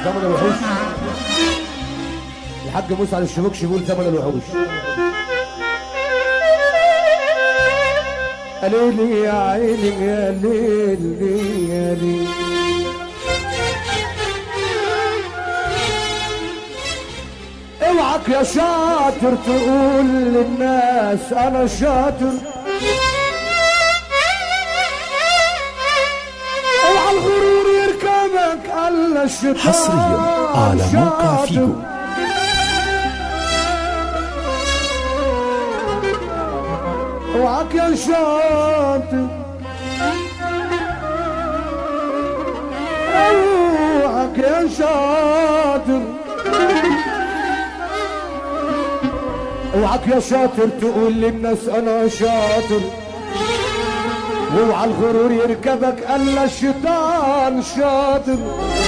ثمن الوحوش الحاج موسى على الشبوكش بيقول ثمن الوحوش يا ليلي يا عيني يا ليلي يا ليلي اوعك يا شاطر تقول للناس انا شاطر اوعى الغرور يركبك الا الشيطان حصريا على موقع شاطر. فيجو اوعك يا شاطر اوعك يا شاطر اوعك يا شاطر تقول للناس انا شاطر واوعى الغرور يركبك الا الشيطان شاطر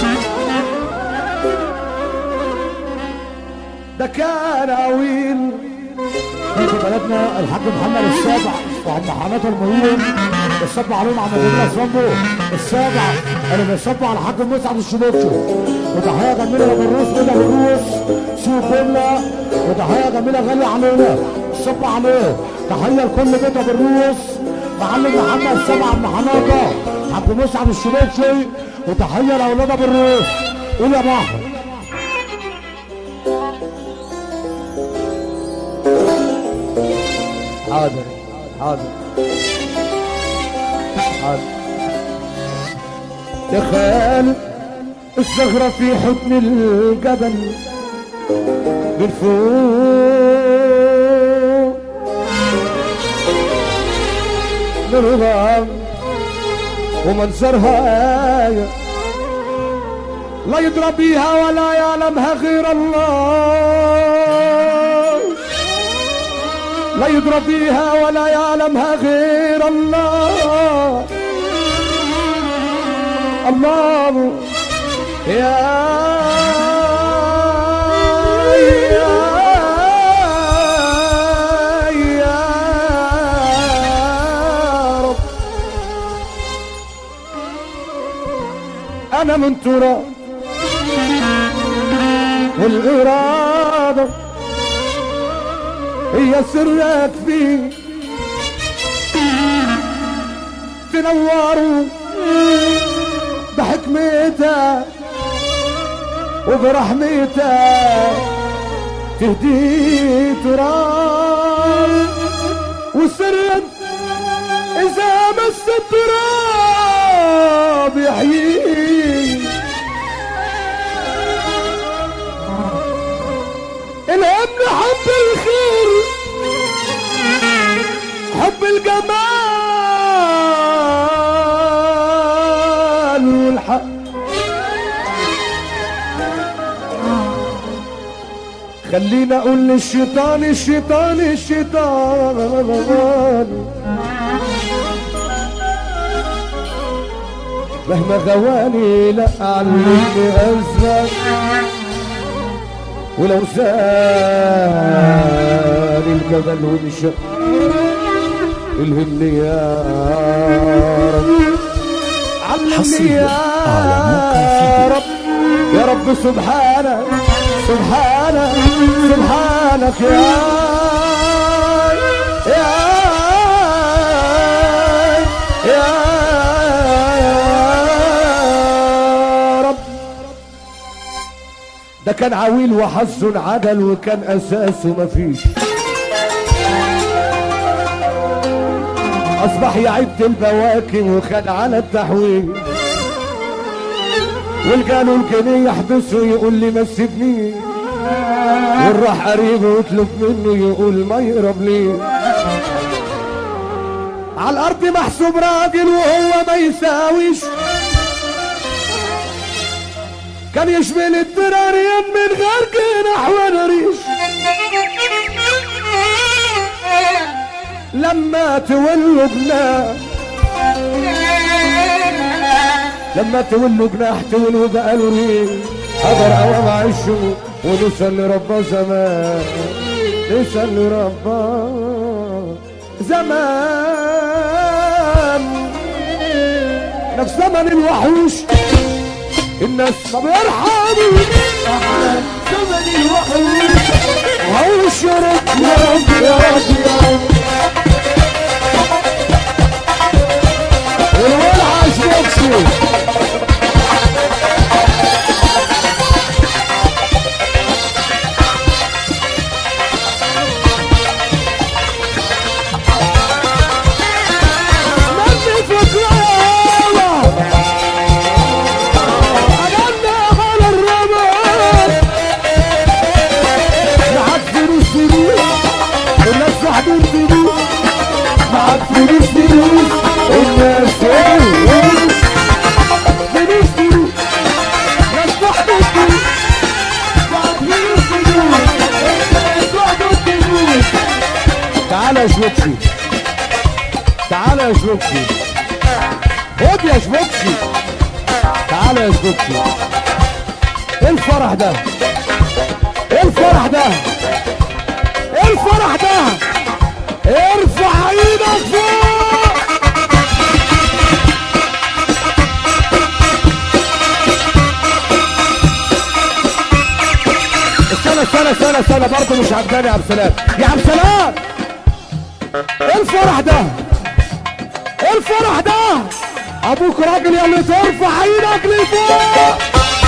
ده كان عويل في بلدنا الحاج محمد السابع وعم حماده المهين بيصبوا عليهم عم جميل صنبو السابع اللي بيصبوا على الحاج مسعد الشبوكشي وتحيه جميله للروس كده للروس سوق كلها وتحيه جميله غاليه علينا صب عليه تحيه لكل بيت ابو الروس معلم محمد السابع عم حماده حاج مسعد الشبوكشي وتحيه لاولاد ابو الروس قول يا بحر حاضر حاضر حاضر يا خال الصغرة في حضن الجبل من فوق نرغم ومنظرها آية لا يضرب بيها ولا يعلمها غير الله لا يضرب بيها ولا يعلمها غير الله الله يا يا يا رب أنا من تراب والإرادة هي سرك فيه تنوروا بحكمتك وبرحمتك تهدي تراب وسرك إذا مس التراب يحييه الامن حب الخير حب الجمال والحق خلينا اقول للشيطان الشيطان الشيطان مهما غواني لا علمني ازلك ولو زال الجبل وانشق الهمني يا رب علمني حصرياً يا على موقع فيديو. رب يا رب سبحانك سبحانك سبحانك يا يا يا رب ده كان عويل وحظ عدل وكان اساسه مفيش اصبح يعد البواكي وخد على التحويل والقالوا الجنيه يحبسه يقول لي ما تسيبنيش والراح قريبه يطلب منه يقول ما يقرب ليه على الارض محسوب راجل وهو ما يساويش كان يشمل الدراريين من غير جناح ولا ريش لما تولوا جناح لما تولوا جناح تولوا بقالوا ريش قدر اوام عشه ونسأل لربا زمان نسأل لربا زمان نفس زمن الوحوش الناس ما بيرحموا احنا زمن الوحيد هو شرط يا رب يا رب يا رب الولعة شبكسي نبي فكرة أنا على الرمل معاك فلوس فلوس الناس صاحبين فلوس معاك فلوس فلوس الناس فلوس فلوس فلوس ناس صاحبين فلوس معاك فلوس فلوس الناس صاحبين فلوس تعالى يا شبوكسي تعالى يا شبوكسي خد يا شبوكسي تعالى يا شبوكسي ايه الفرح ده ايه الفرح ده ايه الفرح ده ارفع ايدك فوق استنى استنى استنى استنى برضه مش عجباني يا عبد السلام يا عبد السلام ايه الفرح ده ايه الفرح ده ابوك راجل يا اللي ترفع ايدك لفوق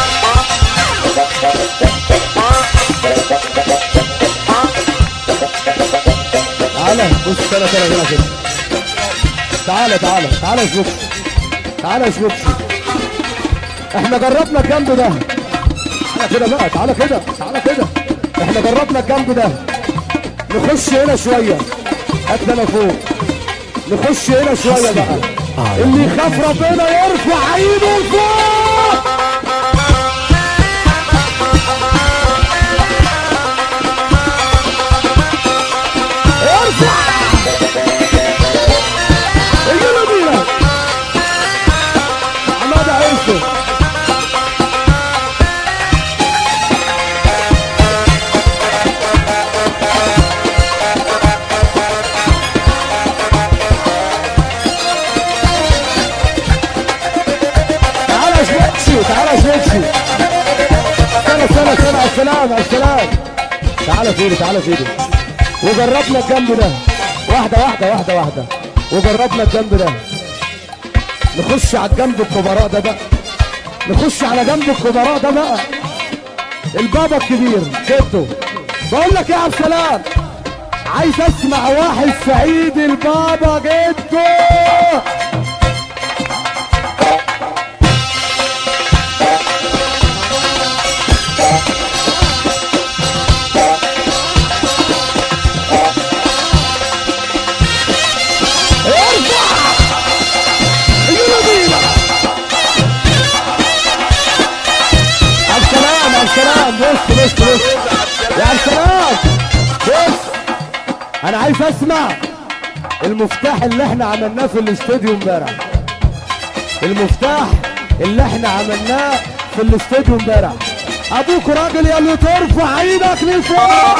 تعالى بص تعالى تعالى هنا كده تعالى تعالى تعالى شوف تعالى شوف احنا جربنا الجنب ده تعالى كده بقى تعالى كده تعالى كده احنا جربنا الجنب ده نخش هنا شويه هات انا فوق نخش هنا شويه بقى اللي يخاف ربنا يرفع ايده لفوق ارفع يلا بينا عماد عيسى تعالى يا شوكسي تعالى يا شوكسي استنى استنى استنى على السلام على السلام تعالى فيدي تعالى فيدي وجربنا الجنب ده واحدة واحدة واحدة واحدة وجربنا الجنب ده نخش على الجنب الكبراء ده بقى نخش على جنب الكبراء ده بقى البابا الكبير جده بقول لك يا عبد السلام عايز اسمع واحد سعيد البابا جده ارفع يلا بينا عبد السلام عبد السلام بص بص بص يا عبد السلام بص انا عايز اسمع المفتاح اللي احنا عملناه في الاستوديو امبارح المفتاح اللي احنا عملناه في الاستوديو امبارح ابوك راجل يا اللي ترفع ايدك لفوق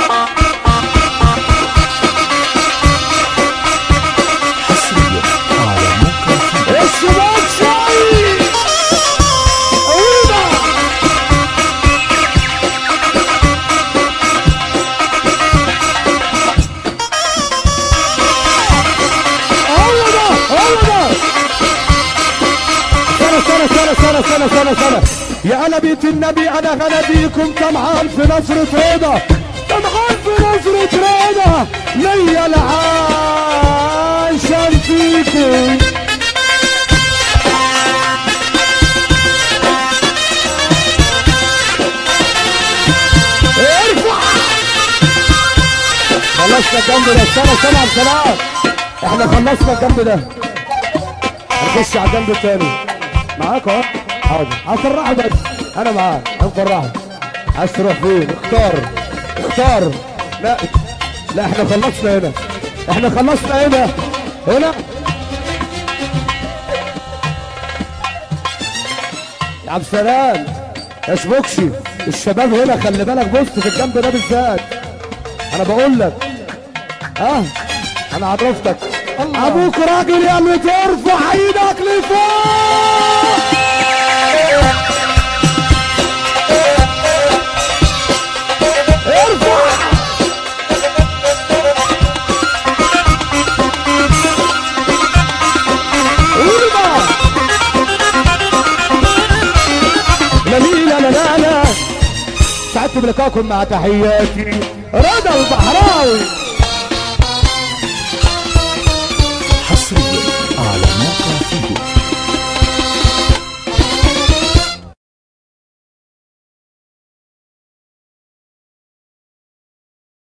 حصريا على موقع فيديو الشباب شاي ايدك هو ده هو ده سنة سنة سنة سنة سنة سنة سنة يا أنا بيت النبي أنا غنبيكم طمعان في نصرة رضا طمعان في نصرة رضا ليا العاشر فيكم ارفع خلصنا الجنب ده استنى استنى على السلام احنا خلصنا الجنب ده هنخش على الجنب التاني معاك اهو حاضر هفرحه بس انا معاك هنفرحه عايز تروح فين اختار اختار لا لا احنا خلصنا هنا احنا خلصنا هنا هنا يا عبد السلام يا شبوكسي الشباب هنا خلي بالك بص في الجنب ده بالذات انا بقول لك اه انا عرفتك ابوك راجل يا اللي ترفع ايدك لفوق بلقاكم مع تحياتي رضا البحراوي